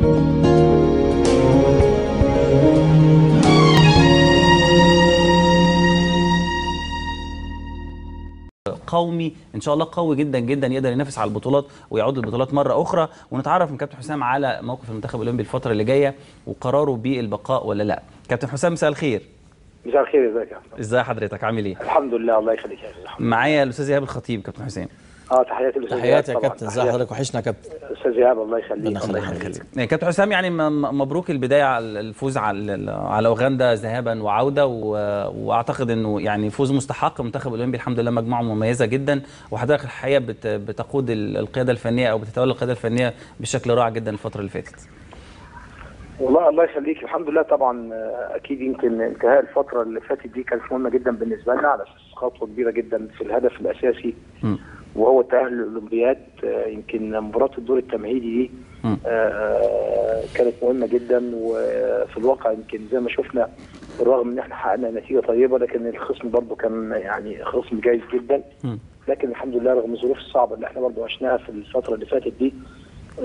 قومي ان شاء الله قوي جدا جدا يقدر ينافس على البطولات ويعود للبطولات مره اخرى ونتعرف من كابتن حسام على موقف المنتخب الاولمبي الفتره اللي جايه وقراره بالبقاء ولا لا كابتن حسام مساء الخير مساء الخير ازيك يا احمد ازي حضرتك عامل ايه الحمد لله الله يخليك يا استاذ احمد معايا الاستاذ ايهاب الخطيب كابتن حسام اه تحياتي للاستاذ تحياتي يا إيهاب طبعاً. كابتن ازي تحياتي. حضرتك وحشنا يا كابتن استاذ ايهاب الله يخليك ربنا الله يخليك. يخليك يعني كابتن حسام يعني م- م- مبروك البدايه على الفوز على على اوغندا ذهابا وعوده و- واعتقد انه يعني فوز مستحق المنتخب الاولمبي الحمد لله مجموعه مميزه جدا وحضرتك الحقيقه بت- بتقود ال- القياده الفنيه او بتتولى القياده الفنيه بشكل رائع جدا الفتره اللي فاتت والله الله يخليك الحمد لله طبعا آه، اكيد يمكن انتهاء الفتره اللي فاتت دي كانت مهمه جدا بالنسبه لنا على اساس خطوه كبيره جدا في الهدف الاساسي م. وهو التاهل للاولمبياد آه، يمكن مباراه الدور التمهيدي دي م. آه، كانت مهمه جدا وفي الواقع يمكن زي ما شفنا بالرغم ان احنا حققنا نتيجه طيبه لكن الخصم برضه كان يعني خصم جيد جدا م. لكن الحمد لله رغم الظروف الصعبه اللي احنا برضه عشناها في الفتره اللي فاتت دي آه،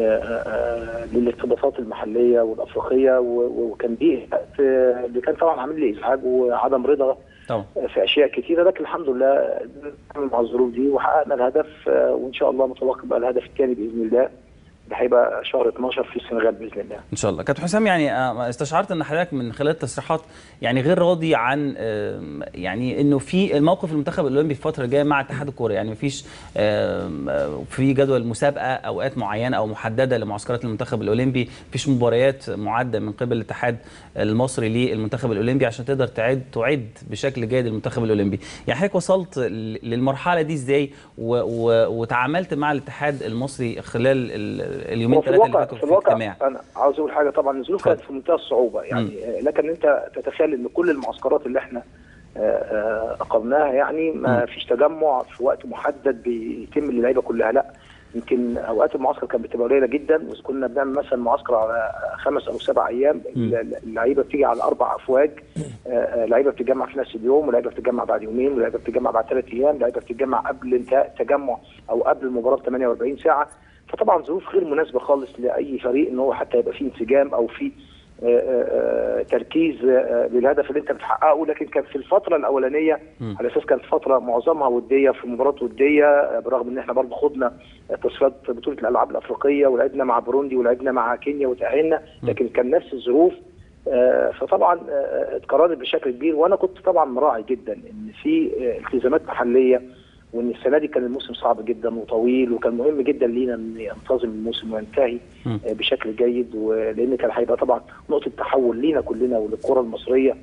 آه، للارتباطات المحليه والافريقيه و- و- وكان دي آه، اللي كان طبعا عامل لي ازعاج وعدم رضا طبعا في اشياء كثيره لكن الحمد لله مع الظروف دي وحققنا الهدف آه، وان شاء الله متوقع بقى الهدف الثاني باذن الله ده هيبقى شهر 12 في السنغال باذن الله ان شاء الله كابتن حسام يعني آه، استشعرت ان حضرتك من خلال التصريحات يعني غير راضي عن آم، يعني انه في الموقف المنتخب الاولمبي في الفتره الجايه مع اتحاد الكوره يعني مفيش آم، آه، في جدول مسابقه اوقات معينه او محدده لمعسكرات المنتخب الاولمبي مفيش مباريات معده من قبل الاتحاد المصري للمنتخب الاولمبي عشان تقدر تعد تعد بشكل جيد المنتخب الاولمبي يعني حضرتك وصلت ل- للمرحله دي ازاي و- و- وتعاملت مع الاتحاد المصري خلال ال- اليومين هو في ثلاثه اللي الواقع فاتوا في في الواقع الاجتماع انا عاوز اقول حاجه طبعا الظروف اتفضل. كانت في منتهى الصعوبه يعني آه، لكن انت تتخيل ان كل المعسكرات اللي احنا آه، آه، اقمناها يعني ما مم. فيش تجمع في وقت محدد بيتم للعيبه كلها لا يمكن اوقات المعسكر كانت بتبقى قليله جدا وكنا بنعمل مثلا معسكر على خمس او سبع ايام مم. اللعيبه بتيجي على اربع افواج آه، آه، لعيبه بتتجمع في نفس اليوم ولعيبه بتتجمع بعد يومين ولعيبه بتتجمع بعد ثلاث ايام لعيبه بتتجمع قبل انتهاء التجمع او قبل المباراه ب 48 ساعه فطبعا ظروف غير مناسبه خالص لاي فريق ان هو حتى يبقى فيه انسجام او فيه آه، آه، آه، تركيز آه، للهدف اللي انت بتحققه لكن كان في الفتره الاولانيه مم. على اساس كانت فتره معظمها وديه في مباراه وديه آه، برغم ان احنا برضه خدنا تصفيات بطوله الالعاب الافريقيه ولعبنا مع بوروندي ولعبنا مع كينيا وتاهلنا لكن كان نفس الظروف آه، فطبعا آه، اتقررت بشكل كبير وانا كنت طبعا مراعي جدا ان في آه، التزامات محليه وان السنه دي كان الموسم صعب جدا وطويل وكان مهم جدا لينا ان ينتظم الموسم وينتهي مم. آه، بشكل جيد ولان كان هيبقى طبعا نقطه تحول لينا كلنا وللكره المصريه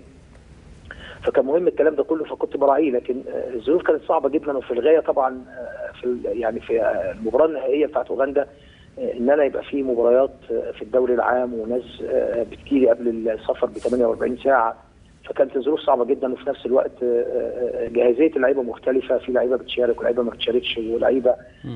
فكان مهم الكلام ده كله فكنت براعيه لكن آه، الظروف كانت صعبه جدا وفي الغايه طبعا آه، في ال- يعني في آه، المباراه النهائيه بتاعت اوغندا آه، ان انا يبقى في مباريات آه، في الدوري العام وناس آه، بتجيلي قبل السفر ب 48 ساعه فكانت الظروف صعبه جدا وفي نفس الوقت آه، آه، جاهزيه اللعيبه مختلفه في لعيبه بتشارك ولعيبه ما بتشاركش ولعيبه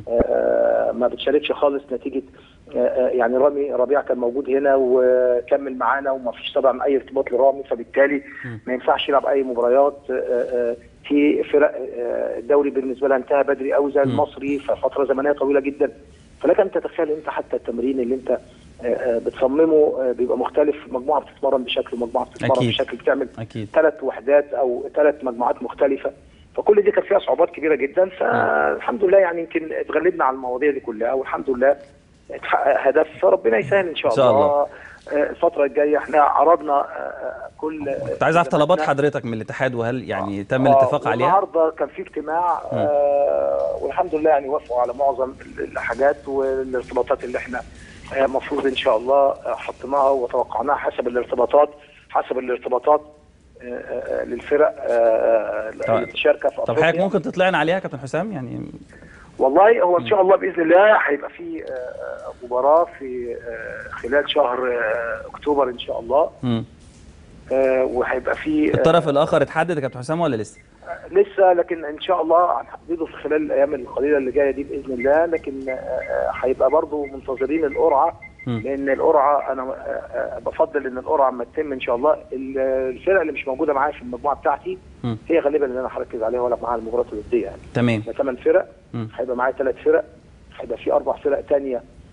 آه، ما بتشاركش خالص نتيجه آه، آه، يعني رامي ربيع كان موجود هنا وكمل معانا وما فيش طبعا اي ارتباط لرامي فبالتالي ما ينفعش يلعب اي مباريات آه، آه، في فرق آه، الدوري بالنسبه لها انتهى بدري قوي زي المصري ففتره زمنيه طويله جدا فلك ان تتخيل انت حتى التمرين اللي انت آه، آه، بتصممه آه، بيبقى مختلف مجموعه بتتمرن بشكل ومجموعه بتتمرن أكيد. بشكل بتعمل اكيد ثلاث وحدات او ثلاث مجموعات مختلفه فكل دي كان فيها صعوبات كبيره جدا فالحمد لله يعني يمكن اتغلبنا على المواضيع دي كلها والحمد لله اتحقق هدف فربنا يسهل ان شاء, إن شاء الله. آه، الفتره الجايه احنا عرضنا آه، كل كنت عايز اعرف طلبات التزاماتنا. حضرتك من الاتحاد وهل يعني تم آه، الاتفاق عليها؟ والنهارده كان في اجتماع آه والحمد لله يعني وافقوا على معظم الحاجات والارتباطات اللي احنا المفروض ان شاء الله آه، حطيناها وتوقعناها حسب الارتباطات حسب الارتباطات آه، آه، للفرق آه، طب- اللي بتشارك في طب حضرتك افريقيا ممكن تطلعنا عليها يا كابتن حسام يعني والله هو ان شاء الله باذن الله هيبقى في آه، مباراه في آه، خلال شهر آه، اكتوبر ان شاء الله مم. آه، وهيبقى في آه، الطرف الاخر اتحدد يا كابتن حسام ولا لسه؟ لسه لكن ان شاء الله هنحدده في خلال الايام القليله اللي جايه دي باذن الله لكن آه، آه، هيبقى برضو منتظرين القرعه مم. لان القرعه انا آه، آه، بفضل ان القرعه اما تتم ان شاء الله ال- الفرق اللي مش موجوده معايا في المجموعه بتاعتي مم. هي غالبا اللي انا هركز عليها ولا معاها المباراه الوديه يعني تمام ثمان فرق مم. هيبقى معايا ثلاث فرق هيبقى في اربع فرق تانية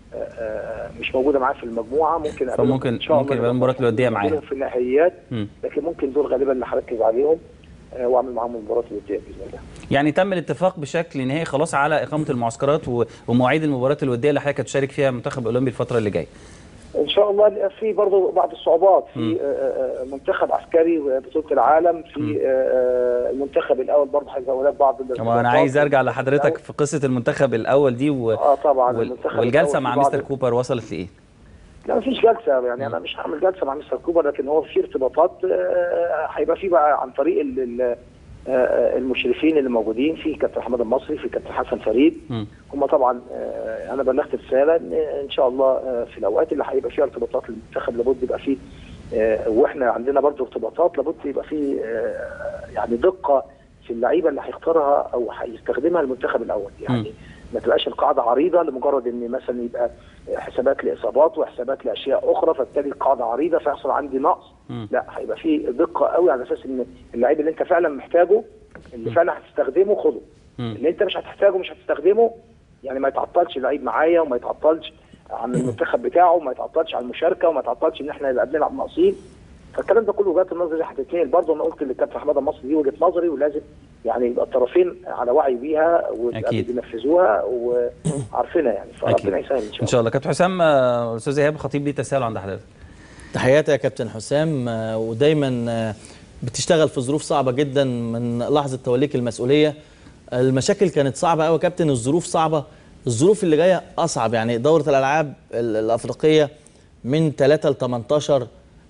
آه، آه، مش موجوده معاه في المجموعه ممكن أقابلهم فممكن- إن شاء الله ممكن يبقى المباراة الودية معاه. أقابلهم في النهائيات مم. لكن ممكن دول غالبا اللي هركز عليهم آه، واعمل معاهم المباراه الوديه باذن الله يعني تم الاتفاق بشكل نهائي خلاص على اقامه المعسكرات و- ومواعيد المباريات الوديه اللي حضرتك هتشارك فيها المنتخب الاولمبي الفتره اللي جايه ان شاء الله في برضه بعض الصعوبات في آه، آه، منتخب عسكري بطوله العالم في آه، آه، المنتخب الاول برضه هيزود لك بعض طب انا عايز ارجع لحضرتك الأول. في قصه المنتخب الاول دي و... اه طبعا وال... المنتخب والجلسه الأول مع في بعض- مستر كوبر وصلت لايه؟ لا مفيش جلسه يعني انا مش هعمل جلسه مع مستر كوبر لكن هو في ارتباطات آه، هيبقى في بقى عن طريق ال- ال- آه، المشرفين اللي موجودين في كابتن حماد المصري في كابتن حسن فريد مم. هم طبعا آه، انا بلغت رساله ان ان شاء الله آه، في الاوقات اللي هيبقى فيها ارتباطات للمنتخب لابد يبقى فيه آه، واحنا عندنا برضو ارتباطات لابد يبقى فيه آه، يعني دقه في اللعيبه اللي هيختارها او هيستخدمها المنتخب الاول يعني ما تبقاش القاعده عريضه لمجرد ان مثلا يبقى حسابات لاصابات وحسابات لاشياء اخرى فبالتالي القاعده عريضه فيحصل عندي نقص مم. لا هيبقى في دقه قوي على اساس ان اللعيب اللي انت فعلا محتاجه اللي فعلا هتستخدمه خده مم. اللي انت مش هتحتاجه مش هتستخدمه يعني ما يتعطلش اللعيب معايا وما يتعطلش عن المنتخب بتاعه وما يتعطلش عن المشاركه وما يتعطلش ان احنا نبقى بنلعب ناقصين فالكلام ده كله وجهات النظر دي هتتنقل برضه انا قلت للكابتن حماده مصر دي وجهه نظري ولازم يعني يبقى الطرفين على وعي بيها أكيد. وبينفذوها وعارفينها يعني أكيد. فربنا يسهل ان شاء ان الله شاء الله كابتن حسام آه، استاذ ايهاب الخطيب ليه تساؤل عند حضرتك تحياتي يا كابتن حسام آه، ودايما آه، بتشتغل في ظروف صعبه جدا من لحظه توليك المسؤوليه المشاكل كانت صعبه قوي يا كابتن الظروف صعبه الظروف اللي جايه اصعب يعني دوره الالعاب ال- الافريقيه من 3 ل 18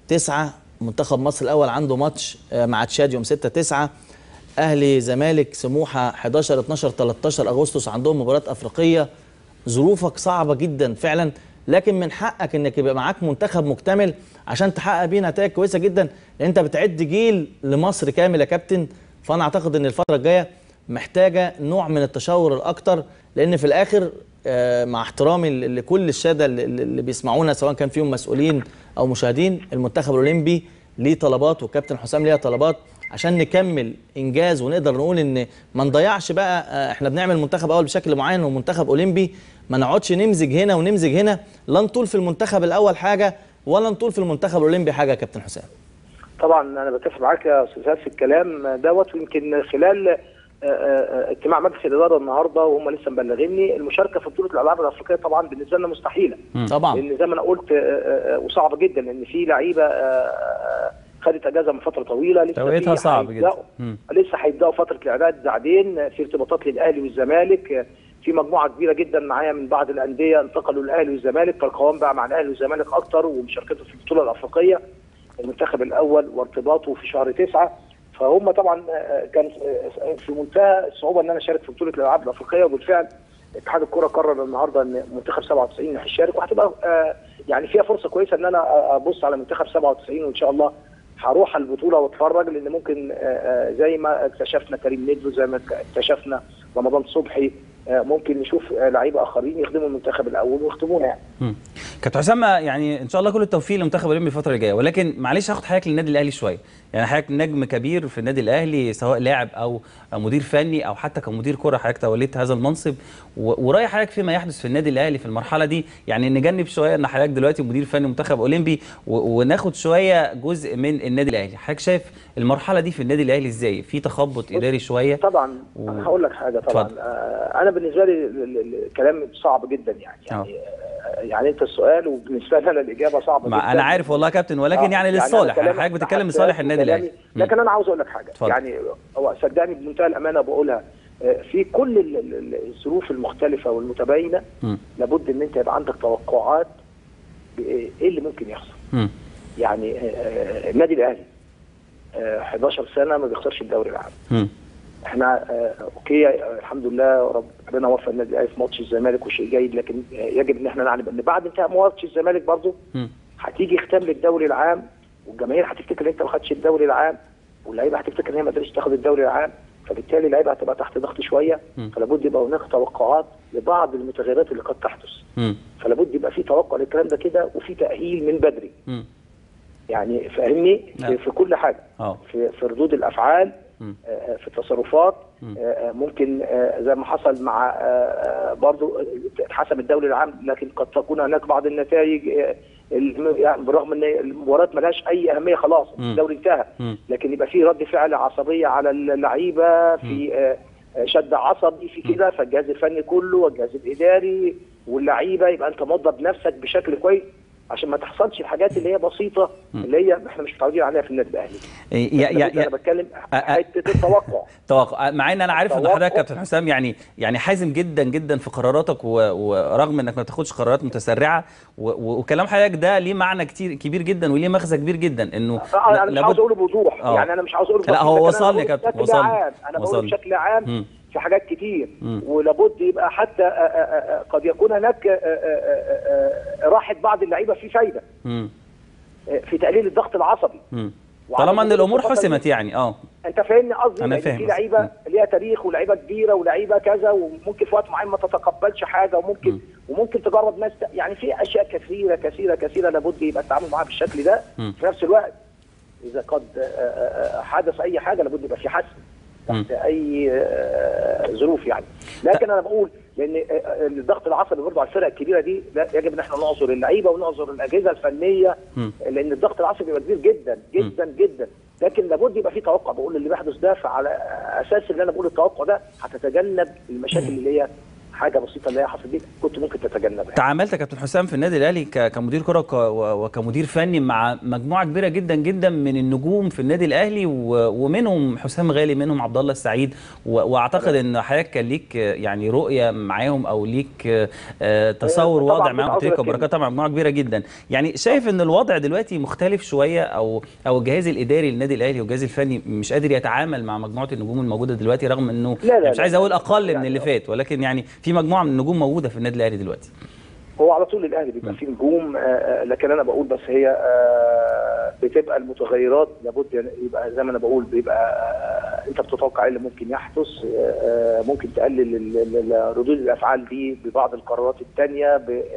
9 منتخب مصر الاول عنده ماتش آه، مع تشاد يوم 6 9 اهلي زمالك سموحه 11 12 13 اغسطس عندهم مباراه افريقيه ظروفك صعبه جدا فعلا لكن من حقك انك يبقى معاك منتخب مكتمل عشان تحقق بيه نتائج كويسه جدا لان انت بتعد جيل لمصر كامل يا كابتن فانا اعتقد ان الفتره الجايه محتاجه نوع من التشاور الاكتر لان في الاخر آه، مع احترامي ل- لكل الساده اللي- اللي بيسمعونا سواء كان فيهم مسؤولين او مشاهدين المنتخب الاولمبي ليه طلبات والكابتن حسام ليه طلبات عشان نكمل انجاز ونقدر نقول ان ما نضيعش بقى آه، احنا بنعمل منتخب اول بشكل معين ومنتخب اولمبي ما نقعدش نمزج هنا ونمزج هنا لا نطول في المنتخب الاول حاجه ولا نطول في المنتخب الاولمبي حاجه يا كابتن حسام طبعا انا بتفق معاك يا استاذ هاد في الكلام دوت ويمكن خلال آه، آه، اجتماع مجلس الاداره النهارده وهم لسه مبلغيني المشاركه في بطوله الالعاب الافريقيه طبعا بالنسبه لنا مستحيله طبعا لان زي ما انا قلت آه، آه، آه، وصعبه جدا لان في لعيبه آه، آه، خدت اجازه من فتره طويله لسه توقيتها في صعب جدا. هيبدأوا- مم. لسه هيبداوا فتره الاعداد بعدين في ارتباطات للاهلي والزمالك آه، في مجموعه كبيره جدا معايا من بعض الانديه انتقلوا للاهلي والزمالك فالقوام بقى مع الاهلي والزمالك اكتر ومشاركته في البطوله الافريقيه المنتخب الاول وارتباطه في شهر تسعة فهم طبعا آه، كان آه، في منتهى الصعوبه ان انا اشارك في بطوله الالعاب الافريقيه وبالفعل اتحاد الكره قرر النهارده ان منتخب 97 هيشارك وهتبقى آه، يعني فيها فرصه كويسه ان انا ابص على منتخب 97 وان شاء الله هروح على البطوله واتفرج لان ممكن آه، آه، زي ما اكتشفنا كريم نيدلو زي ما اكتشفنا رمضان صبحي آه، ممكن نشوف آه، لعيبه اخرين يخدموا المنتخب الاول ويخدمونا يعني مم. كابتن حسام يعني ان شاء الله كل التوفيق للمنتخب الاولمبي الفتره اللي جايه ولكن معلش هاخد حضرتك للنادي الاهلي شويه يعني حضرتك نجم كبير في النادي الاهلي سواء لاعب او مدير فني او حتى كمدير كره حضرتك توليت هذا المنصب و- وراي حضرتك فيما يحدث في النادي الاهلي في المرحله دي يعني نجنب شويه ان حضرتك دلوقتي مدير فني منتخب اولمبي و- وناخد شويه جزء من النادي الاهلي حضرتك شايف المرحله دي في النادي الاهلي ازاي في تخبط اداري شويه طبعا و- انا هقول لك حاجه طبعا اتفضل. آه انا بالنسبه لي ال- ال- الكلام صعب جدا يعني يعني آه يعني انت السؤال وبالنسبه لي انا الاجابه صعبه ما جدا انا عارف والله يا كابتن ولكن آه، يعني أنا للصالح يعني كلامك حضرتك بتتكلم حساس لصالح النادي وكلامي- الاهلي مم. لكن انا عاوز اقول لك حاجه اتفضل. يعني هو صدقني بمنتهى الامانه بقولها آه، في كل ال- ال- الظروف المختلفه والمتباينه مم. لابد ان انت يبقى عندك توقعات بايه إيه اللي ممكن يحصل مم. يعني آه، آه، النادي الاهلي آه، 11 سنه ما بيخسرش الدوري العام مم. احنا آه اوكي آه الحمد لله رب- ربنا وفق النادي الاهلي في ماتش الزمالك وشيء جيد لكن آه يجب ان احنا نعلم ان بعد انتهاء ماتش الزمالك برضه مم. هتيجي ختام للدوري العام والجماهير هتفتكر ان انت ما خدتش الدوري العام واللعيبه هتفتكر ان هي ما قدرتش تاخد الدوري العام فبالتالي اللعيبه هتبقى تحت ضغط شويه مم. فلا بد يبقى هناك توقعات لبعض المتغيرات اللي قد تحدث مم. فلا بد يبقى في توقع للكلام ده كده وفي تاهيل من بدري مم. يعني فاهمني نعم. في, في كل حاجه اه في, في ردود الافعال مم. آه، في التصرفات آه، ممكن آه، زي ما حصل مع آه، آه، برضو الحسم الدولي العام لكن قد تكون هناك بعض النتائج آه، الم- يعني بالرغم ان المباراه ملهاش اي اهميه خلاص مم. الدوري انتهى مم. لكن يبقى في رد فعل عصبيه على اللعيبه في آه، آه، شد عصبي في كده فالجهاز الفني كله والجهاز الاداري واللعيبه يبقى انت موظف نفسك بشكل كويس عشان ما تحصلش الحاجات اللي هي بسيطه اللي هي احنا مش متعودين عليها في النادي الاهلي يا يا انا يا بتكلم أ- أ- حته التوقع توقع مع ان انا عارف ان توقع. حضرتك كابتن حسام يعني يعني حازم جدا جدا في قراراتك و- ورغم انك ما بتاخدش قرارات متسرعه و- و- وكلام حضرتك ده ليه معنى كتير كبير جدا وليه مغزى كبير جدا انه آه، انا مش لابد- عاوز اقوله بوضوح آه. يعني انا مش عاوز اقوله لا، بوضوح، هو لكن أنا وصلني يا بقوله كابتن، بشكل وصلني. عام انا بقول وصلني. بشكل عام مم. في حاجات كتير مم. ولابد يبقى حتى آه، آه، آه، قد يكون هناك آه، آه، آه، آه، راحه بعض اللعيبه في فايده مم. آه، في تقليل الضغط العصبي مم. وعدم طالما ان وجود الامور الخطر حسمت دي. يعني اه انت فاهمني قصدي أنا لأن فاهم في قصدك. لعيبه مم. ليها تاريخ ولعيبه كبيره ولعيبه كذا وممكن في وقت معين ما تتقبلش حاجه وممكن مم. وممكن تجرب ناس ت- يعني في اشياء كثيره كثيره كثيره لابد يبقى التعامل معاها بالشكل ده مم. في نفس الوقت اذا قد آه، آه، آه، حدث اي حاجه لابد يبقى في حسم مم. تحت اي آه، ظروف يعني لكن انا بقول لان آه، آه، الضغط العصبي برضه على الفرق الكبيره دي لا يجب ان احنا نعذر اللعيبه ونعذر الاجهزه الفنيه مم. لان الضغط العصبي بيبقى كبير جدا جدا جدا لكن لابد يبقى في توقع بقول اللي بيحدث ده فعلى اساس اللي انا بقول التوقع ده هتتجنب المشاكل اللي هي حاجه بسيطه اللي هي حصلت دي كنت ممكن تتجنبها تعاملت يا كابتن حسام في النادي الاهلي ك- كمدير كره وك- و- وكمدير فني مع مجموعه كبيره جدا جدا من النجوم في النادي الاهلي و- ومنهم حسام غالي منهم عبد الله السعيد و- واعتقد ان حضرتك كان ليك آه، يعني رؤيه معاهم او ليك آه، آه، تصور طبعاً واضح معاهم متعذرة تلك وبركات طبعا مجموعه كبيره جدا يعني شايف ان الوضع دلوقتي مختلف شويه او او الجهاز الاداري للنادي الاهلي والجهاز الفني مش قادر يتعامل مع مجموعه النجوم الموجوده دلوقتي رغم انه لا، لا، يعني مش لا. عايز اقول اقل من يعني اللي فات ولكن يعني في مجموعه من النجوم موجوده في النادي الاهلي دلوقتي هو على طول الاهلي بيبقى فيه نجوم آه، آه، لكن انا بقول بس هي آه، بتبقى المتغيرات لابد يبقى زي ما انا بقول بيبقى آه، انت بتتوقع ايه اللي ممكن يحدث آه، آه، ممكن تقلل ال- ال- ال- ردود الافعال دي ببعض القرارات الثانيه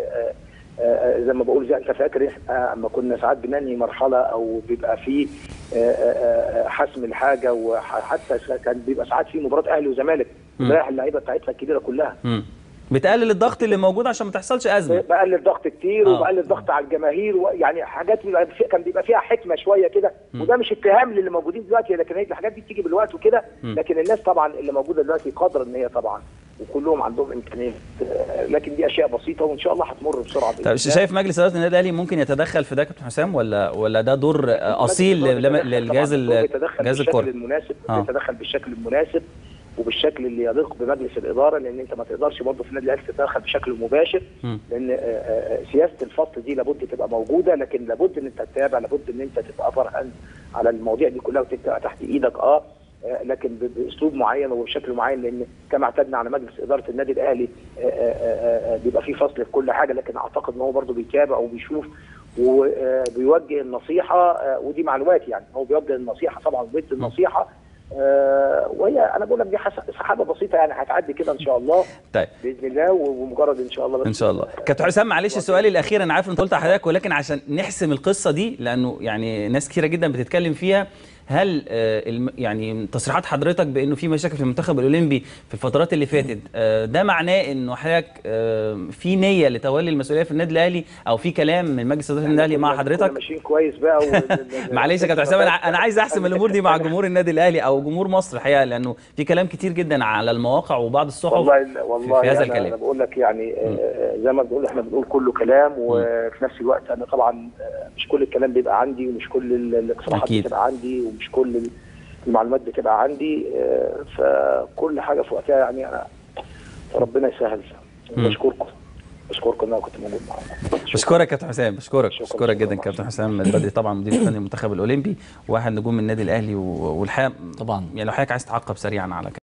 زي ما بقول زي انت فاكر احنا اما كنا ساعات بننهي مرحله او بيبقى في آه، آه، آه، حسم الحاجه وحتى كان بيبقى ساعات في مباراه اهلي وزمالك مم. بيريح اللعيبه بتاعتها الكبيره كلها مم. بتقلل الضغط اللي موجود عشان ما تحصلش ازمه بقلل ضغط كتير آه. وبقلل ضغط على الجماهير و- يعني حاجات بيبقى في- كان بيبقى فيها حكمه شويه كده وده مش اتهام للي موجودين دلوقتي لكن هي الحاجات دي بتيجي بالوقت وكده مم. لكن الناس طبعا اللي موجوده دلوقتي قادره ان هي طبعا وكلهم عندهم امكانيات آه، لكن دي اشياء بسيطه وان شاء الله هتمر بسرعه بإذن طب الله. شايف مجلس اداره النادي الاهلي ممكن يتدخل في ده يا كابتن حسام ولا ولا ده دور آه، اصيل مجلس الإدارة لم- بيتدخل للجهاز طبعاً، هو ال- بيتدخل جهاز بالشكل الكره المناسب آه. بيتدخل بالشكل المناسب وبالشكل اللي يليق بمجلس الاداره لان انت ما تقدرش برضه في النادي الاهلي تتدخل بشكل مباشر مم. لان آه، آه، سياسه الفصل دي لابد تبقى موجوده لكن لابد ان انت تتابع لابد ان انت تبقى فرحان على المواضيع دي كلها وتبقى تحت ايدك اه آه، لكن ب- باسلوب معين وبشكل معين لان كما اعتدنا على مجلس اداره النادي الاهلي آه، آه، آه، آه، بيبقى فيه فصل في كل حاجه لكن اعتقد ان هو برضه بيتابع وبيشوف وبيوجه النصيحه آه، ودي معلومات يعني هو بيوجه النصيحه طبعا وبيدي النصيحه آه، وهي انا بقول لك دي حس- سحابه بسيطه يعني هتعدي كده ان شاء الله طيب باذن الله ومجرد ان شاء الله بس ان شاء الله كابتن حسام معلش السؤال الاخير انا عارف انت قلت على حضرتك ولكن عشان نحسم القصه دي لانه يعني ناس كثيره جدا بتتكلم فيها هل آه، الم- يعني تصريحات حضرتك بانه في مشاكل في المنتخب الاولمبي في الفترات اللي فاتت آه، ده معناه انه حضرتك آه، في نيه لتولي المسؤوليه في النادي الاهلي او في كلام من مجلس اداره النادي الاهلي مع كنا حضرتك ماشيين كويس بقى وال- معلش يا كابتن حسام انا انا عايز احسم الامور دي مع جمهور النادي الاهلي او جمهور مصر الحقيقه لانه في كلام كتير جدا على المواقع وبعض الصحف والله والله في هذا أنا- الكلام. انا بقول لك يعني آه، زي ما بنقول احنا بنقول كله كلام وفي نفس الوقت انا طبعا آه، مش كل الكلام بيبقى عندي ومش كل ال- الاقتراحات أكيد. بتبقى عندي ومش كل ال- المعلومات بتبقى عندي آه، فكل حاجه في وقتها يعني انا ربنا يسهل مم. بشكركم بشكركم ان انا كنت موجود معاكم بشكرك يا كابتن حسام بشكرك شكراً، بشكرك جدا شكراً. كابتن حسام البدري طبعا مدير فني المنتخب الاولمبي واحد نجوم النادي الاهلي و- والحقيقه طبعا يعني لو حضرتك عايز تعقب سريعا على